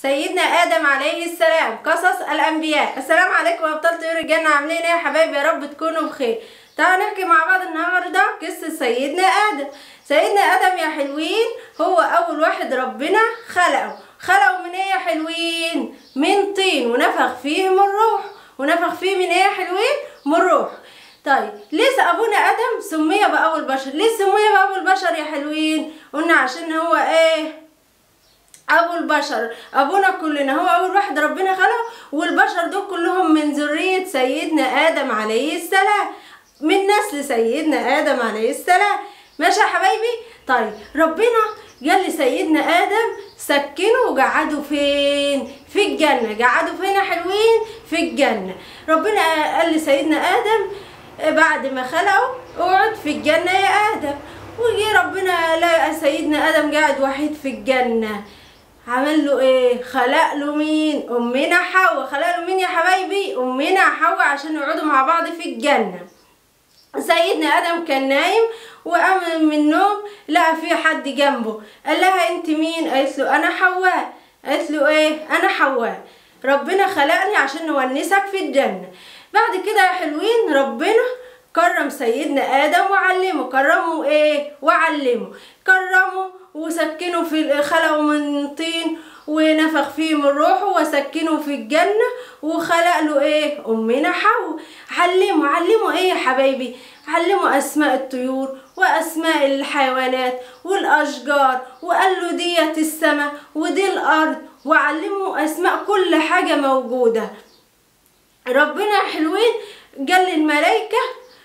سيدنا ادم عليه السلام قصص الانبياء السلام عليكم يا ابطال طيور الجنه عاملين ايه يا حبايبي يا رب تكونوا بخير تعالوا نحكي مع بعض النهارده قصه سيدنا ادم سيدنا ادم يا حلوين هو اول واحد ربنا خلقه خلقه من ايه يا حلوين من طين ونفخ فيه من روح ونفخ فيه من ايه يا حلوين من روح طيب ليه ابونا ادم سمي باول بشر ليه سمي باول بشر يا حلوين قلنا عشان هو ايه ابو البشر ابونا كلنا هو اول واحد ربنا خلقه والبشر دول كلهم من ذريه سيدنا ادم عليه السلام من نسل سيدنا ادم عليه السلام ماشي يا حبايبي طيب ربنا قال لسيدنا ادم سكنه وقعدوا فين في الجنه قعدوا فين يا حلوين في الجنه ربنا قال لسيدنا ادم بعد ما خلقه اقعد في الجنه يا ادم وجي ربنا لقى سيدنا ادم قاعد وحيد في الجنه عمل له ايه خلق له مين امنا حواء خلق له مين يا حبايبي امنا حواء عشان يقعدوا مع بعض في الجنه سيدنا ادم كان نايم وقام من النوم لقى في حد جنبه قال لها انت مين قالت له انا حواء قالت له ايه انا حواء ربنا خلقني عشان نونسك في الجنه بعد كده يا حلوين ربنا كرم سيدنا ادم وعلمه كرمه ايه وعلمه كرمه وسكنه في خلقه من طين ونفخ فيه من روحه وسكنه في الجنة وخلق له ايه امنا حواء علمه علمه ايه يا حبايبي علمه اسماء الطيور واسماء الحيوانات والاشجار وقال له ديت السماء ودي الارض وعلمه اسماء كل حاجة موجودة ربنا حلوين قال للملائكة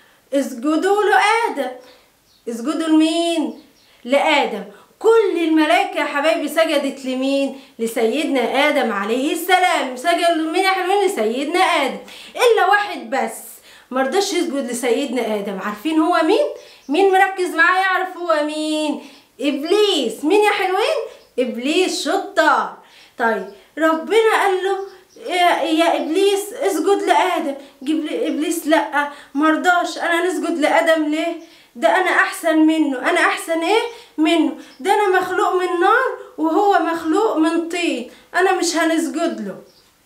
اسجدوا له ادم اسجدوا لمين لادم كل الملائكة يا حبايبي سجدت لمين؟ لسيدنا آدم عليه السلام سجدوا لمين يا حلوين؟ لسيدنا آدم إلا واحد بس مرضاش يسجد لسيدنا آدم عارفين هو مين؟ مين مركز معاه يعرف هو مين؟ إبليس مين يا حلوين؟ إبليس شطار طيب ربنا قال له يا, يا ابليس اسجد لادم ابليس لا مرضاش انا نسجد لادم ليه ده انا احسن منه انا احسن ايه منه ده انا مخلوق من نار وهو مخلوق من طين انا مش هنسجد له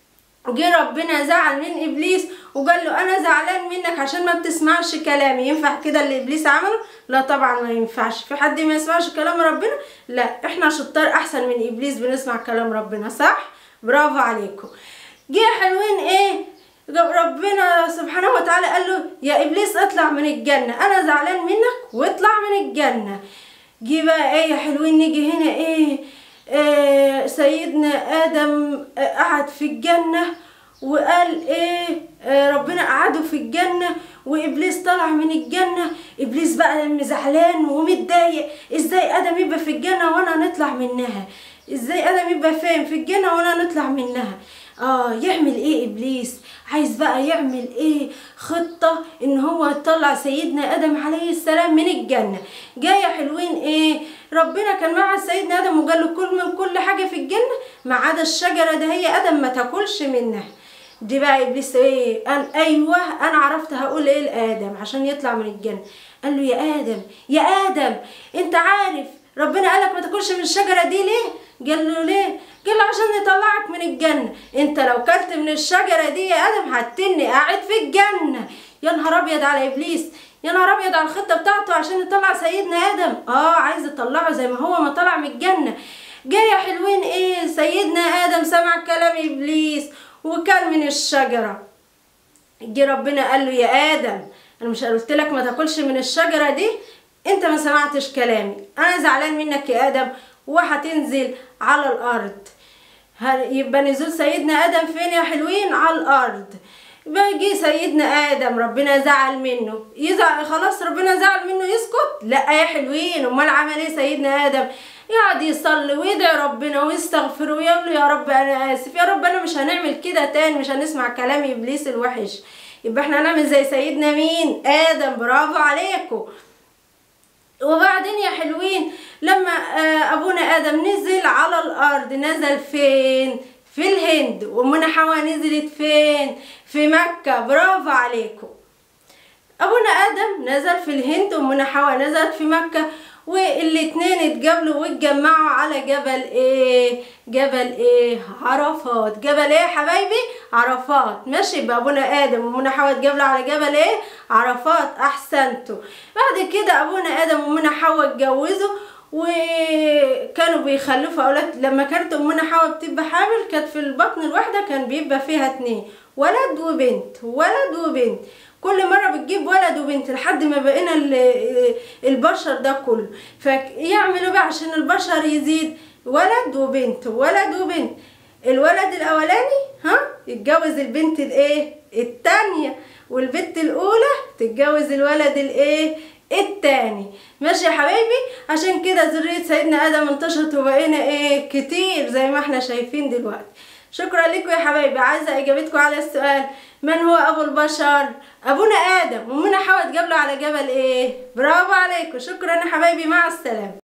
جه ربنا زعل من ابليس وقال له انا زعلان منك عشان ما بتسمعش كلامي ينفع كده اللي ابليس عمله لا طبعا ما ينفعش في حد ما يسمعش كلام ربنا لا احنا شطار احسن من ابليس بنسمع كلام ربنا صح برافو عليكم جه حلوين ايه ربنا سبحانه وتعالى قال له يا ابليس اطلع من الجنه انا زعلان منك واطلع من الجنه جه بقى ايه يا حلوين نيجي هنا ايه, إيه سيدنا ادم قعد في الجنه وقال ايه آه ربنا قعده في الجنه وابليس طلع من الجنه ابليس بقى زعلان ومتضايق ازاي ادم يبقى في الجنه وانا نطلع منها ازاي ادم يبقى فين في الجنه وانا نطلع منها اه يعمل ايه ابليس عايز بقى يعمل ايه خطه ان هو يطلع سيدنا ادم عليه السلام من الجنه جايه حلوين ايه ربنا كان مع سيدنا ادم وقال له كل من كل حاجه في الجنه ما عدا الشجره ده هي ادم ما تاكلش منها دي بقى ابليس ايه قال ايوه انا عرفت هقول ايه لادم عشان يطلع من الجنه قال له يا ادم يا ادم انت عارف ربنا قالك ما تاكلش من الشجره دي ليه قال له ليه قال له عشان يطلعك من الجنه انت لو كلت من الشجره دي يا ادم هتني قاعد في الجنه يا نهار ابيض على ابليس يا نهار ابيض على الخطه بتاعته عشان يطلع سيدنا ادم اه عايز يطلعه زي ما هو ما طلع من الجنه جاي يا حلوين ايه سيدنا ادم سمع كلام ابليس وكل من الشجره جه ربنا قال له يا ادم انا مش قلت لك ما تاكلش من الشجره دي انت ما سمعتش كلامي انا زعلان منك يا ادم وهتنزل على الارض يبقى نزول سيدنا ادم فين يا حلوين على الارض بيجي سيدنا ادم ربنا زعل منه يزعل خلاص ربنا زعل منه يسكت لا يا حلوين امال عمل ايه سيدنا ادم يقعد يصلي ويدعي ربنا ويستغفر ويقول له يا رب انا اسف يا رب انا مش هنعمل كده تاني مش هنسمع كلام ابليس الوحش يبقى احنا هنعمل زي سيدنا مين ادم برافو عليكم وبعدين يا حلوين لما ابونا ادم نزل على الارض نزل فين في الهند وامنا حواء نزلت فين في مكة برافو عليكم ابونا ادم نزل في الهند وامنا حواء نزلت في مكة والاتنين اتقابلوا واتجمعوا على جبل ايه جبل ايه عرفات جبل ايه يا حبايبي عرفات ماشي يبقى ابونا ادم وامنا حواء اتقابلوا على جبل ايه عرفات احسنتوا بعد كده ابونا ادم وامنا حواء اتجوزوا وكانوا بيخلفوا اولاد لما كانت امنا حواء بتبقى حامل كانت في البطن الواحده كان بيبقى فيها اتنين ولد وبنت ولد وبنت كل مرة بتجيب ولد وبنت لحد ما بقينا ال- البشر ده كله فيعملوا بقى عشان البشر يزيد ولد وبنت ولد وبنت الولد الاولاني ها يتجوز البنت الايه التانية والبنت الاولى تتجوز الولد الايه التاني ماشي يا حبايبي عشان كده ذرية سيدنا ادم انتشرت وبقينا ايه كتير زي ما احنا شايفين دلوقتي شكرا لكم يا حبايبي عايزه اجابتكم على السؤال من هو ابو البشر ابونا ادم وامنا حواء اتقابلوا على جبل ايه برافو عليكم شكرا يا حبايبي مع السلامه